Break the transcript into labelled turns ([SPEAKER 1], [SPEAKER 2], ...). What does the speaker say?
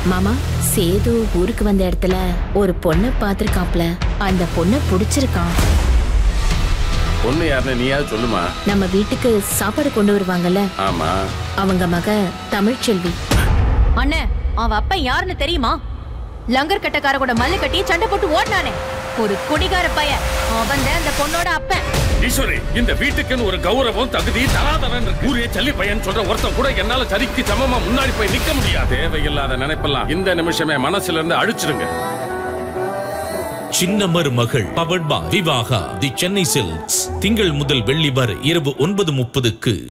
[SPEAKER 1] மாமா சேது ஊருக்கு வந்த இடத்துல ஒரு பொண்ணை பார்த்திருக்காப்ல அந்த பொண்ணை பிடிச்சிருக்கான்
[SPEAKER 2] பொண்ணு யாருன்னு நீயாவது சொல்லுமா
[SPEAKER 1] நம்ம வீட்டுக்கு சாப்பாடு கொண்டு வருவாங்கல்ல
[SPEAKER 2] ஆமா
[SPEAKER 1] அவங்க மக தமிழ்ச்செல்வி
[SPEAKER 3] அண்ணே அவ அப்பன் யாருன்னு தெரியுமா லங்கர் கட்டக்கார கூட மல்லு கட்டி சண்டை போட்டு ஓடினானே ஒரு குடிகார பையன் அவன் தான் அந்த பொண்ணோட அப்பன்
[SPEAKER 2] ஈஸ்வரி இந்த வீட்டுக்குன்னு ஒரு கௌரவம் தகுதி தராதரன் இருக்கு ஊரே சல்லி பையன் சொல்ற ஒருத்தன் கூட என்னால சரிக்கு சமமா முன்னாடி போய் நிக்க முடியாது தேவையில்லாத நினைப்பெல்லாம் இந்த நிமிஷமே மனசுல இருந்து அழிச்சிருங்க
[SPEAKER 4] சின்ன மருமகள் பவர்ட் பா விவாகா தி சென்னை சில்க்ஸ் திங்கள் முதல் வெள்ளி வரை இரவு ஒன்பது முப்பதுக்கு